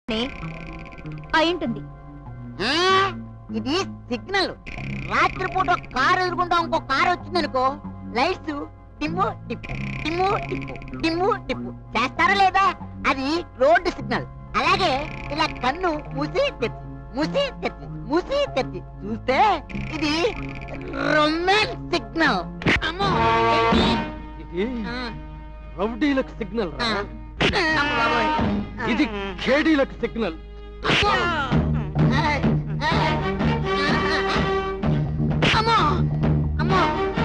అయింటుంది ఆ, ఇది సిగ్నల్ రాత్రిపూట కారు ఎదుర్కొంటా ఇంకో కారు వచ్చిందనుకో లైట్స్ టిమ్ము టిప్పు టిమ్ము టిప్పు టిమ్ము టిప్పు చేస్తారా లేదా అది రోడ్డు సిగ్నల్ అలాగే ఇలా కన్ను మూసి తెచ్చి మూసి తెచ్చి మూసి తెచ్చి చూస్తే ఇది రొమాన్స్ సిగ్నల్ అమ్మో ఇది ఆ, రౌడీలకు సిగ్నల్ ఆ, రా. అమ్మ బాబోయ్. ఇది ఖేడీలకు సిగ్నల్ అమ్మో! ఆయ్, ఆయ్, అమ్మో అమ్మో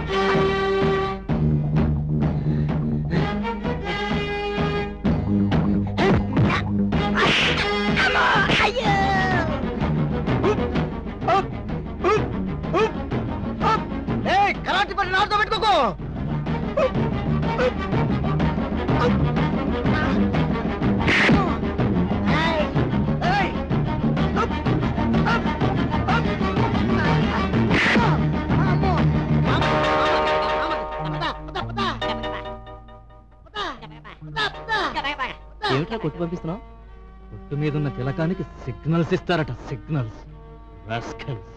అమ్మో అయ్యో ఏయ్ కరాటి పని నాతో పెట్టుకోకో ఆయ్, ఏయ్ అమ్మో ఏమిట్రా కొట్టు పంపిస్తున్నావు కొట్టు మీద ఉన్న తిలకానికి సిగ్నల్స్ ఇస్తారట సిగ్నల్స్ రాస్కల్స్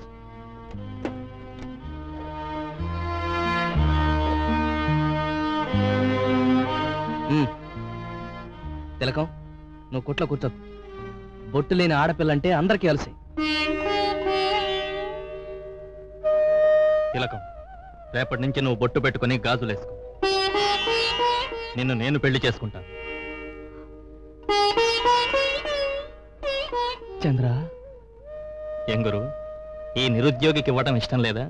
తిలకం నువ్వు కొట్లో కూర్చోదు బొట్టు లేని ఆడపిల్లంటే అందరికీ అలసి తిలకం రేపటి నుంచి నువ్వు బొట్టు పెట్టుకుని గాజులేసుకో నిన్ను నేను పెళ్లి చేసుకుంటాను చంద్ర ఎంగురు ఈ నిరుద్యోగికి ఇవ్వటం ఇష్టం లేదా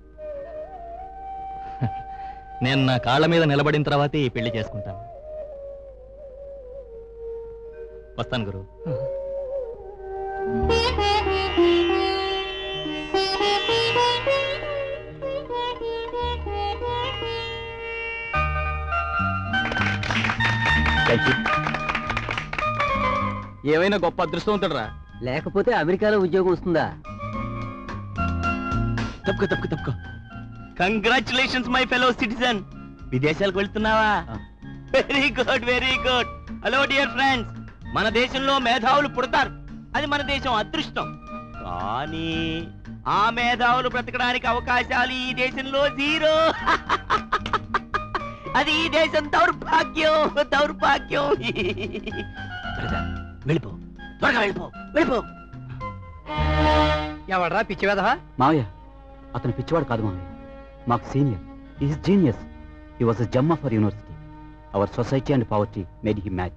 నేను నా కాళ్ళ మీద నిలబడిన తర్వాతే ఈ పెళ్లి చేసుకుంటాను వస్తాను గురు ఏమైనా గొప్ప అదృష్టవంతుడరా లేకపోతే అమెరికాలో ఉద్యోగం వస్తుందా తప్పుకో తప్పుకో తప్పుకో కంగ్రాచులేషన్స్ మై ఫెలో సిటిజన్ విదేశాలకు వెళ్తున్నావా very good very good hello dear friends మన దేశంలో మేధావులు పుడతారు అది మన దేశం అదృష్టం కానీ ఆ మేధావులు బ్రతకడానికి అవకాశాలు ఈ దేశంలో జీరో అది ఈ దేశం దౌర్భాగ్యం దౌర్భాగ్యం బ్రదర్, వెళ్ళిపో త్వరగా వెళ్ళిపో వెళ్ళిపో ఎవడరా పిచ్చి వెధవా మావయ్య అతను పిచ్చివాడు కాదు మావయ్య మాకు senior is genius he was gem of our university our society and poverty made he mad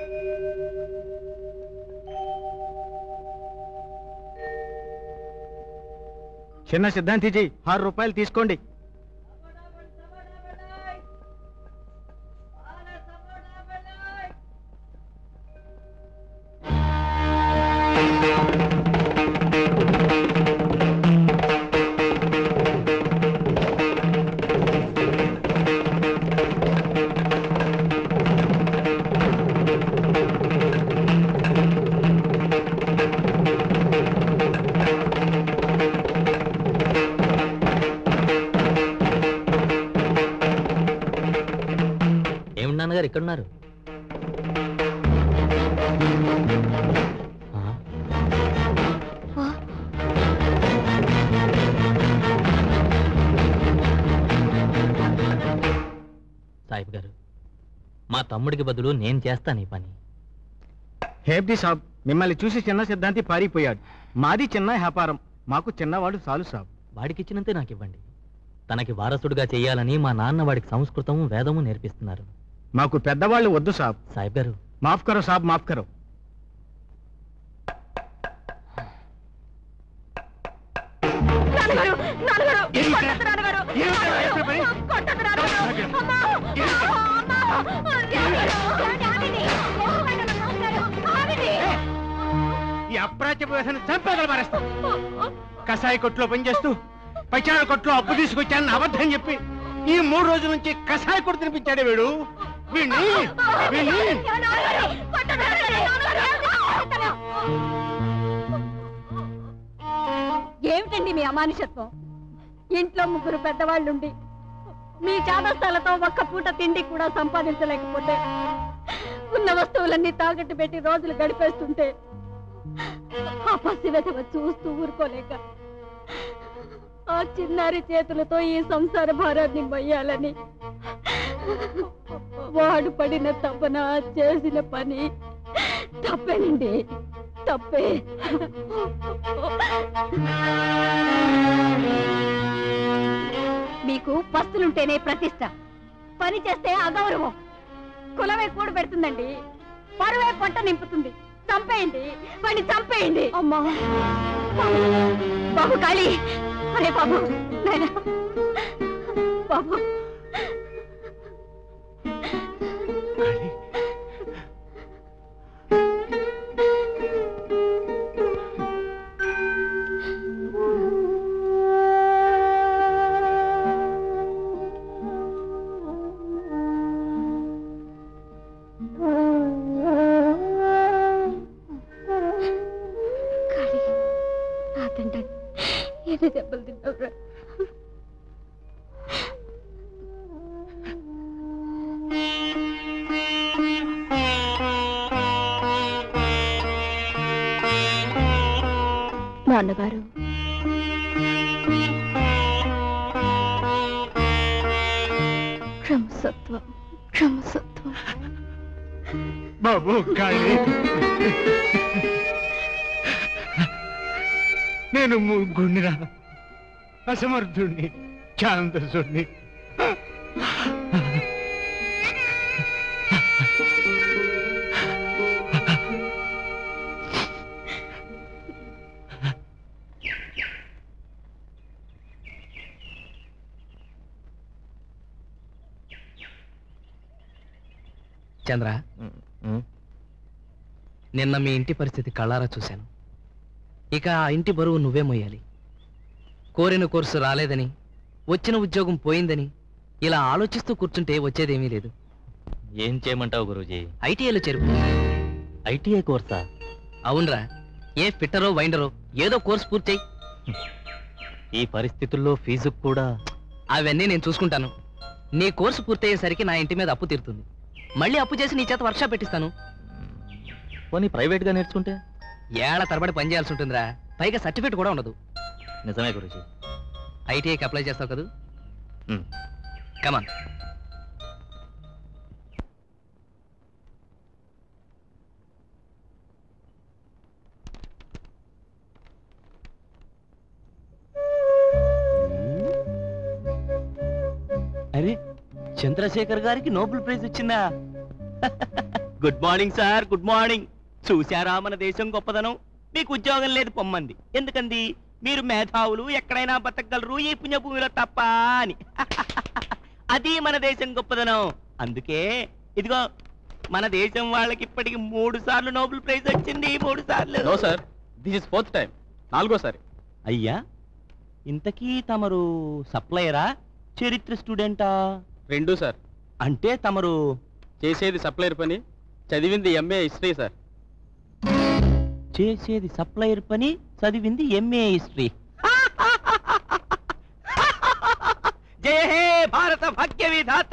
చిన్న సిద్ధాంతిజీ ఆరు రూపాయలు తీసుకోండి ఏమి నాన్నగారు ఎక్కడున్నారు సాహిబ్ గారు మా తమ్ముడికి బదులు నేను చేస్తాను ఈ పని హేబ్ది సాబ్ మిమ్మల్ని చూసి చిన్న సిద్ధాంతి పారిపోయాడు మాది చిన్న వ్యాపారం మాకు చిన్నవాడు చాలు సాబ్ వాడికిచ్చినంతే నాకు ఇవ్వండి తనకి వారసుడుగా చేయాలని మా నాన్న వాడికి సంస్కృతము వేదము నేర్పిస్తున్నారు మాకు పెద్దవాళ్ళు వద్దు సాబ్ సాహిబ్ గారు మాఫ్ కరో సాబ్ మాఫ్ కరో నాన్నగారు నాన్నగారు ఏమిటి? కొట్టొద్దు నాన్నగారు ఏమిటి? ఎప్పుడు పని? కొట్టొద్దు నాన్నగారు అమ్మా అమ్మా ఈ అప్రాచ్యపు వ్యసనం చంపేదలు మారేస్తాం కషాయి కొట్లో పనిచేస్తూ పచార కొట్లో అప్పు తీసుకొచ్చానని అబద్ధం చెప్పి ఈ మూడు రోజుల నుంచి కషాయి కొట్టు తినిపించాడే వీడు వీడిని వీడిని ఏమిటండి మీ అమానుషత్వం ఇంట్లో ముగ్గురు పెద్దవాళ్ళుండి మీ చాదస్తాలతో ఒక్క పూట తిండి కూడా సంపాదించలేకపోతే ఉన్న వస్తువులన్నీ తాకట్టు పెట్టి రోజులు గడిపేస్తుంటే ఆ పసి వెధవ చూస్తూ ఊరుకోలేక ఆ చిన్నారి చేతులతో ఈ సంసార భారాన్ని మొయ్యాలని వాడు పడిన తపన చేసిన పని తప్పేనండి తప్పే మీకు పస్తులుంటేనే ప్రతిష్ట పని చేస్తే అగౌరవం కులమే కూడ పెడుతుందండి పరువే పొట్ట నింపుతుంది చంపేయండి వాడిని చంపేయండి అమ్మా బాబు కాళీ అరే బాబు నాయనా. బాబు కాళీ. కాళీ నా తండ్రి ఎన్ని దెబ్బలు తిన్నావురా నాన్నగారు క్షమసత్వం క్షమసత్వం బాబు కాళీ నేను మూర్ఖుణ్ణిరా అసమర్థుణ్ణి ఛాందసుణ్ణి చంద్ర నిన్న మీ ఇంటి పరిస్థితి కళ్ళారా చూశాను ఇక ఆ ఇంటి బరువు నువ్వే మోయాలి కోరిన కోర్సు రాలేదని వచ్చిన ఉద్యోగం పోయిందని ఇలా ఆలోచిస్తూ కూర్చుంటే వచ్చేదేమీ లేదు ఏం చేయమంటావు గురూజీ ఐటీఐలో చేరు ఐటీఐ కోర్సా అవునరా ఏ ఫిట్టరో వైండరో ఏదో కోర్స్ పూర్తి ఈ పరిస్థితుల్లో ఫీజు కూడా అవన్నీ నేను చూసుకుంటాను నీ కోర్సు పూర్తయ్యేసరికి నా ఇంటి మీద అప్పు తీరుతుంది మళ్ళీ అప్పు చేసి నీ చేత వర్క్షాప్ పెట్టిస్తాను పోనీ ప్రైవేట్ గా నేర్చుకుంటే ఏళ్ల తరబడి పని చేయాల్సి ఉంటుందిరా పైగా సర్టిఫికేట్ కూడా ఉండదు నిజమే గురూజీ ఐటీఐకి అప్లై చేస్తావు కదా మ్. కమాన్ అరే చంద్రశేఖర్ గారికి నోబెల్ ప్రైజ్ వచ్చిందా good morning sir good morning చూశారా మన దేశం గొప్పదనం మీకు ఉద్యోగం లేదు పొమ్మంది ఎందుకంది మీరు మేధావులు ఎక్కడైనా బతకగలరు ఈ పుణ్యభూమిలో తప్ప అని అది మన దేశం గొప్పదనం అందుకే ఇదిగో మన దేశం వాళ్ళకి ఇప్పటికి మూడు సార్లు నోబెల్ ప్రైజ్ వచ్చింది మూడు సార్లు no sir this is fourth time నాలుగోసారి అయ్యా ఇంతకీ తమరు సప్లయరా చరిత్ర స్టూడెంటా రెండు సార్ అంటే తమరు చేసేది సప్లైర్ పని చదివింది ఎంఏ హిస్టరీ సార్ చేసేది సప్లయర్ పని చదివింది ఎంఏ హిస్టరీ జయ హే భారత భాగ్య విధాత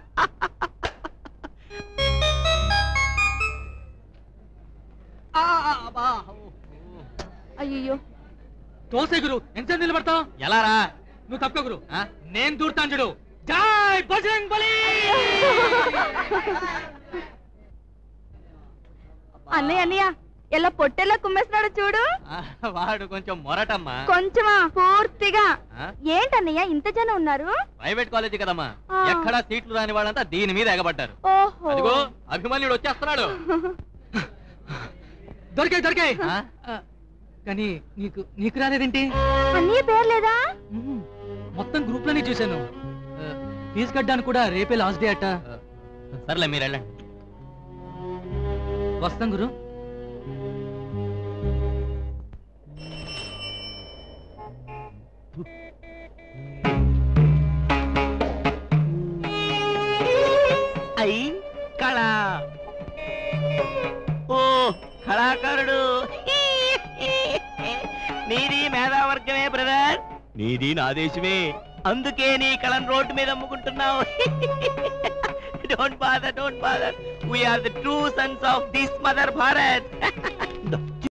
అయ్యో తోసే గురు ఎంత నిలబడతావు ఎలా రా నువ్వు తప్ప గురు నేను దూరుతాను చూడు జై బజరంగ్ బలి అన్నయ్య అన్నయ్య ఎలా పొట్టెలా కుమ్మేస్తున్నాడు చూడు వాడు కొంచెం మొరటమ్మా కొంచెమా పూర్తిగా ఆ? ఏంటన్నయ్య ఇంత జనం ఉన్నారు ప్రైవేట్ కాలేజీ కదమ్మా ఆ. ఎక్కడా సీట్లు రాని వాళ్ళంతా దీని మీద ఎగబడ్డారు ఓహో అదిగో అభిమన్యుడు వచ్చేస్తున్నాడు దొరికాయి దొరికాయి ఆ? కానీ నీకు నీకు రాలేదేంటి అన్నయ్య పేరు లేదా మ్మ్. మొత్తం గ్రూప్ లోనే చూశాను ఆ, ఫీజు కట్టడానికి కూడా రేపే లాస్ట్ డే అట సర్లే మీరు వెళ్ళండి వస్తాం గురు అయి కళ ఓ కళాకారుడు నీది మేధావర్గమే బ్రదర్ నీది నా దేశమే అందుకే నీ కళను రోడ్డు మీద అమ్ముకుంటున్నావు don't bother don't bother we're the true sons of this mother Bharat